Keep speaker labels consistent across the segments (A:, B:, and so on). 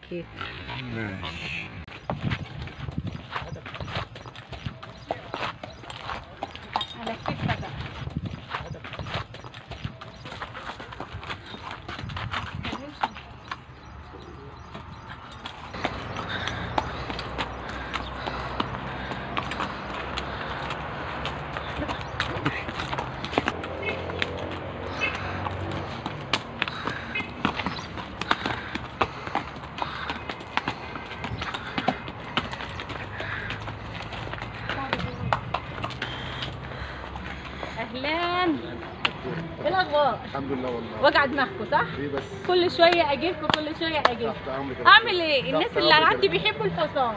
A: خير على كيفك بقى. اهلا ايه الاخبار
B: الحمد لله والله
A: وجع دماغكم صح
B: ايه بس
A: كل شويه اجيبكم كل شويه اجيبكم
B: تحت امرك يا
A: اعمل ايه الناس
B: تحت
A: اللي
B: أمرك
A: عندي
B: يا
A: بيحبوا الحصان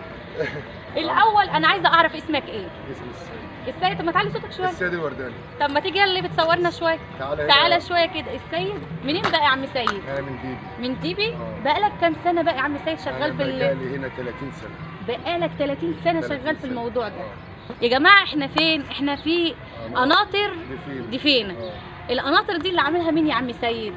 A: الاول انا عايزه اعرف اسمك ايه
B: اسم السيد
A: السيد طب ما تعلي صوتك شويه
B: السيد الورداني
A: طب ما تيجي يلا بتصورنا شويه
B: تعالى هنا.
A: تعالى شويه كده السيد منين بقى يا عم سيد
B: انا من ديبي
A: من ديبي
B: آه.
A: بقالك كام سنه بقى يا عم سيد شغال
B: أنا
A: في ال...
B: بقالي هنا 30 سنه
A: بقالك 30 سنه
B: 30
A: شغال في
B: سنة.
A: الموضوع ده
B: آه.
A: يا جماعه احنا فين احنا في
B: آه.
A: قناطر
B: دي فين
A: دي فين
B: اه
A: القناطر دي اللي عاملها مين يا عم سيد
B: اللي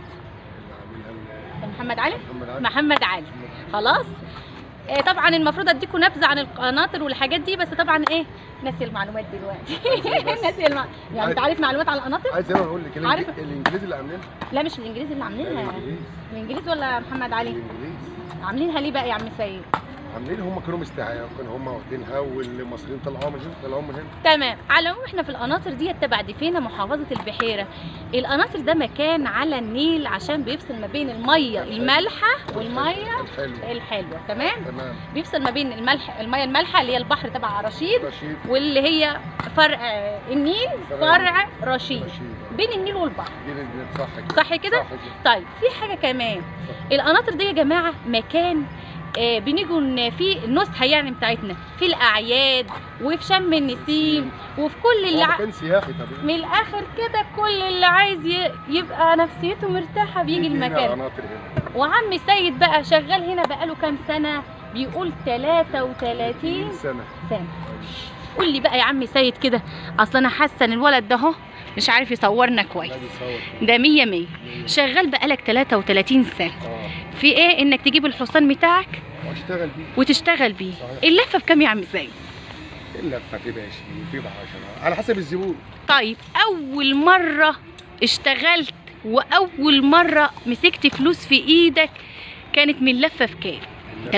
B: عاملها
A: محمد علي
B: محمد علي
A: محمد علي خلاص آه، طبعا المفروض اديكم نبذه عن القناطر والحاجات دي بس طبعا ايه ناسي المعلومات دلوقتي
B: بس.
A: ناسي المع... يعني انت عارف معلومات عن القناطر
B: عايز انا اقول لك
A: عارف-
B: الإنج- الانجليزي اللي عاملينها
A: لا مش الانجليزي اللي
B: لا،
A: عاملينها
B: الانجليزي
A: الانجليزي ولا محمد علي
B: الانجليزي
A: عاملينها ليه بقى يا عم سيد
B: عاملين هم كانوا مستحيين كانوا هم واخدينها والمصريين طلعوها من هنا طلعوها من هنا
A: تمام على العموم احنا في القناطر دي تبع دفينة محافظة البحيرة القناطر ده مكان على النيل عشان بيفصل ما بين المية المالحة والمية
B: حلو
A: الحلوة تمام
B: تمام
A: بيفصل ما بين الملح المية المالحة اللي هي البحر تبع رشيد
B: رشيد
A: واللي هي فرع النيل فرع رشيد
B: رشيد
A: بين النيل والبحر
B: دي اللي صح كده
A: صح كده؟
B: صح كده
A: طيب في حاجة كمان القناطر دي يا جماعة مكان آه بنيجوا إن في النزهة يعني بتاعتنا في الأعياد وفي شم النسيم وفي كل اللي
B: هو
A: ع...
B: مكان سياحي طبيعي
A: من الآخر كده كل اللي عايز ي... يبقى نفسيته مرتاحة بيجي
B: هنا
A: المكان
B: قناطر هنا
A: وعم سيد بقى شغال هنا بقاله كام سنة بيقول 33
B: سنه
A: سنة قول لي بقى يا عم سيد كده اصل انا حاسه ان الولد ده اهو مش عارف يصورنا كويس
B: لا بيصور
A: ده مية مية شغال بقالك 33 سنة
B: اه
A: في ايه انك تجيب الحصان بتاعك
B: واشتغل بيه
A: وتشتغل بيه
B: صحيح.
A: اللفه بكام يا عم سيد
B: اللفه في ب 20 في ب 10 على حسب الزبون
A: طيب اول مره اشتغلت واول مره مسكت فلوس في ايدك كانت من لفه في كام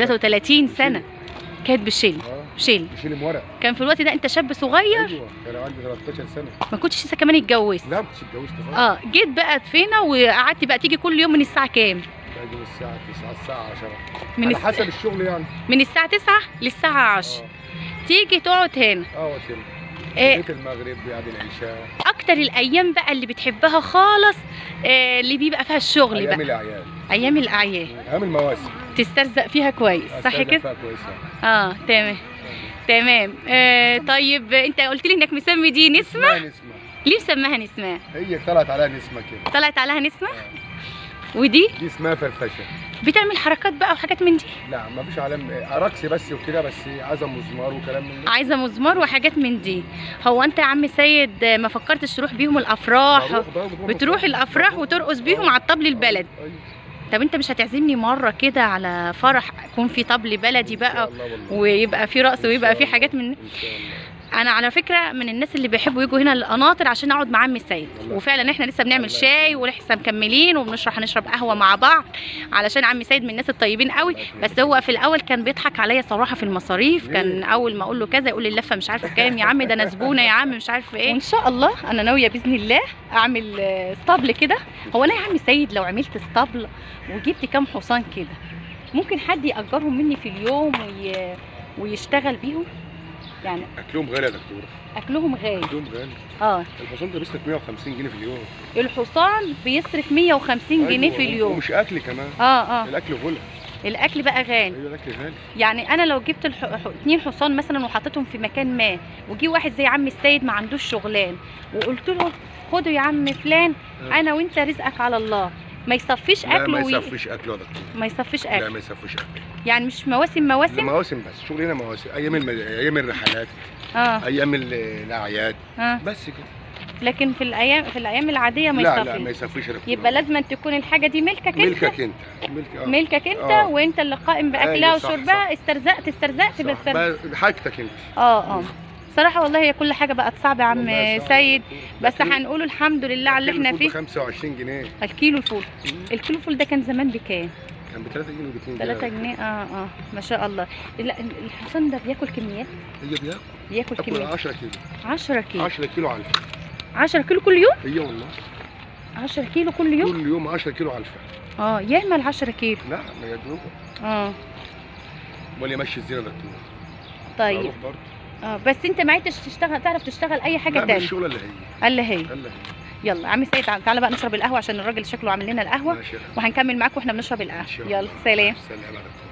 A: 33 سنه كانت بشيل
B: اه
A: بشيل
B: بشيل ورق
A: كان في الوقت ده انت شاب صغير
B: ايوه كان عندي 13 سنه
A: ما كنتش لسه كمان اتجوزت
B: لا ما كنتش اتجوزت خالص
A: اه جيت بقى فينا وقعدت بقى تيجي كل يوم من الساعه كام
B: باجي من الساعه 9 الساعه 10
A: من
B: على
A: الس...
B: حسب الشغل يعني
A: من الساعه 9 للساعه 10 تيجي تقعد هنا
B: اه اه وكده
A: إيه.
B: بيت المغرب بعد العشاء
A: اكتر الايام بقى اللي بتحبها خالص آه اللي بيبقى فيها الشغل
B: ايام
A: بقى
B: الاعياد
A: ايام الاعياد
B: ايام المواسم
A: تسترزق فيها كويس صح
B: أستاذة
A: كده
B: فيها كويسه
A: اه تمام تمام آه طيب انت قلت لي انك مسمي دي نسمه
B: اسمها نسمه
A: ليه مسماها نسمه
B: هي طلعت عليها نسمه كده
A: طلعت عليها نسمه
B: آه.
A: ودي
B: دي اسمها فرفشه
A: بتعمل حركات بقى وحاجات من دي
B: لا ما فيش علم رقص بس وكده بس عزم مزمار وكلام من ده
A: عايزه مزمار وحاجات من دي هو انت يا عم سيد آه، ما فكرتش تروح بيهم الافراح
B: بروح- بروح- بروح
A: بتروح
B: مصر.
A: الافراح
B: بروح.
A: وترقص بيهم
B: آه.
A: على الطبل البلد
B: أيوة.
A: طب انت مش هتعزمني مره كده على فرح يكون في طبل بلدي
B: إن شاء
A: بقى
B: الله والله.
A: ويبقى في رقص
B: إن
A: ويبقى
B: شاء
A: في
B: الله.
A: حاجات من
B: ان شاء الله
A: انا على فكره من الناس اللي بيحبوا يجوا هنا القناطر عشان اقعد مع عم السيد
B: والله.
A: وفعلا احنا لسه بنعمل
B: الله
A: شاي
B: يخليك.
A: ولسه مكملين وبنشرح هنشرب قهوه مع بعض علشان عم سيد من الناس الطيبين قوي
B: الله يكرمك.
A: بس هو في الاول كان بيضحك عليا صراحه في المصاريف
B: ليه؟
A: كان اول ما اقول له كذا يقول لي اللفه مش عارفه بكام يا عم ده انا زبونه يا عم مش عارفه ايه وان شاء الله انا ناويه باذن الله اعمل آه، اسطبل كده هو انا يا عم سيد لو عملت اسطبل وجبت كام حصان كده ممكن حد ياجرهم مني في اليوم وي... ويشتغل بيهم يعني
B: اكلهم غالي يا دكتور
A: اكلهم غالي
B: اكلهم غالي
A: اه
B: الحصان ده بيصرف 150 جنيه في اليوم
A: الحصان بيصرف 150 جنيه
B: أيوة،
A: في اليوم
B: ومش اكل كمان
A: اه اه
B: الاكل غلى
A: الاكل بقى غالي
B: ايوه الاكل غالي
A: يعني انا لو جبت الح... ح- اتنين حصان مثلا وحطيتهم في مكان ما وجي واحد زي عم السيد ما عندوش شغلان وقلت له خدوا يا عم فلان
B: آه.
A: انا وانت رزقك على الله ما يصفيش
B: لا
A: اكل
B: ما
A: وي...
B: يصفيش اكل يا دكتور
A: ما يصفيش
B: لا
A: اكل
B: ما يصفيش اكل
A: يعني مش مواسم
B: ده
A: مواسم
B: مواسم بس شغل هنا مواسم ايام الم... ايام الرحلات
A: اه
B: ايام ال- الاعياد
A: اه
B: بس كده
A: لكن في الايام في الايام العاديه ما
B: لا لا ما
A: يصفي
B: يصفيش الكروم
A: يبقى لازم أن تكون الحاجه دي ملكك انت
B: ملكك انت ملك اه
A: ملكك انت
B: آه.
A: وانت اللي قائم باكلها
B: أيوة، صح،
A: وشربها استرزقت استرزقت بس
B: صح. بقى حاجتك انت
A: اه اه صراحه والله هي كل حاجه بقت صعبه يا عم
B: والله صعب.
A: سيد بس
B: لكن-
A: هنقول الحمد لله على اللي
B: لكن
A: احنا
B: الفول
A: فيه
B: ب 25 جنيه
A: الكيلو الفول الكيلو الفول ده كان زمان بكام
B: كان ب 3 جنيه وب 2
A: 3 جنيه اه اه ما شاء الله لا الحصان ده بياكل كميات
B: هي بياكل
A: بياكل
B: تاكل
A: كميات
B: 10 كيلو
A: 10 كيلو
B: 10 كيلو علفه
A: 10 كيلو كل يوم
B: هي والله
A: 10 كيلو كل يوم
B: كل يوم 10 كيلو علفه
A: اه يعمل 10 كيلو
B: لا ما يدوب
A: اه
B: امال يمشي الزينه ده الدكتور
A: طيب
B: أروح برضه.
A: اه بس انت ما عدتش تشتغل تعرف تشتغل اي حاجه
B: لا مش
A: تاني
B: الشغله اللي هي
A: الا هي
B: الا هي
A: يلا عم سيد تعال- تعالى بقى نشرب القهوه عشان الراجل شكله عامل لنا القهوه
B: ماشي يا أخي.
A: وهنكمل معاكم واحنا بنشرب
B: إن
A: القهوه
B: شاء
A: يلا
B: الله.
A: سلام
B: سلام يا دكتور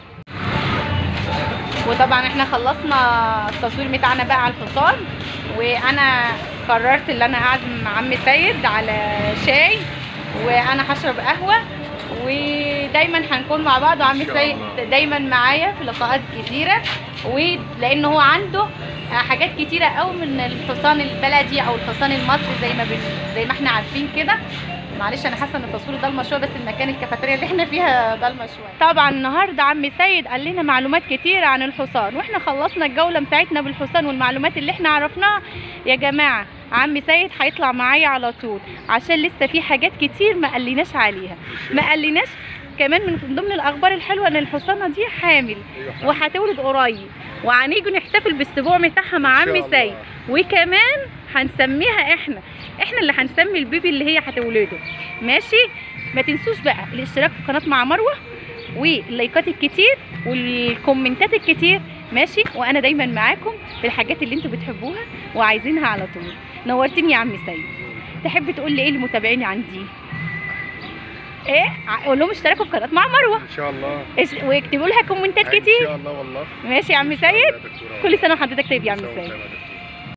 A: وطبعا احنا خلصنا التصوير بتاعنا بقى على الفطار وانا قررت ان انا اعزم عم سيد على شاي وانا هشرب قهوه ودايما هنكون مع بعض وعم
B: إن شاء
A: سيد
B: الله.
A: دايما معايا في لقاءات كتيره ولان هو عنده حاجات كتيره قوي من الحصان البلدي او الحصان المصري زي ما بن... زي ما احنا عارفين كده معلش انا حاسه ان التصوير ضلمه شويه بس المكان الكافيتيريا اللي احنا فيها ضلمه شويه طبعا النهارده عم سيد قال لنا معلومات كتيره عن الحصان واحنا خلصنا الجوله بتاعتنا بالحصان والمعلومات اللي احنا عرفناها يا جماعه عم سيد هيطلع معايا على طول عشان لسه في حاجات كتير ما قاليناش عليها ما قاليناش كمان من ضمن الاخبار الحلوه ان الحصانه دي حامل
B: أيوة حبيبي.
A: وهتولد قريب وهنيجي نحتفل بالاسبوع بتاعها مع
B: إن
A: عم
B: شاء الله.
A: سيد وكمان هنسميها احنا احنا اللي هنسمي البيبي اللي هي هتولده ماشي ما تنسوش بقى الاشتراك في قناه مع مروه واللايكات الكتير والكومنتات الكتير ماشي وانا دايما معاكم في الحاجات اللي انتوا بتحبوها وعايزينها على طول نورتني يا عم سيد تحب تقول لي ايه لمتابعيني عندي ايه قول لهم اشتركوا في قناه مع مروه
B: ان شاء الله
A: اش- واكتبوا لها كومنتات
B: ان
A: كتير
B: شاء الله والله
A: ماشي يا عم
B: إن شاء الله
A: سيد
B: يا دكتورة.
A: كل سنه وحضرتك طيب يا عم
B: سنة وأنت
A: سيد
B: طيب يا دكتورة.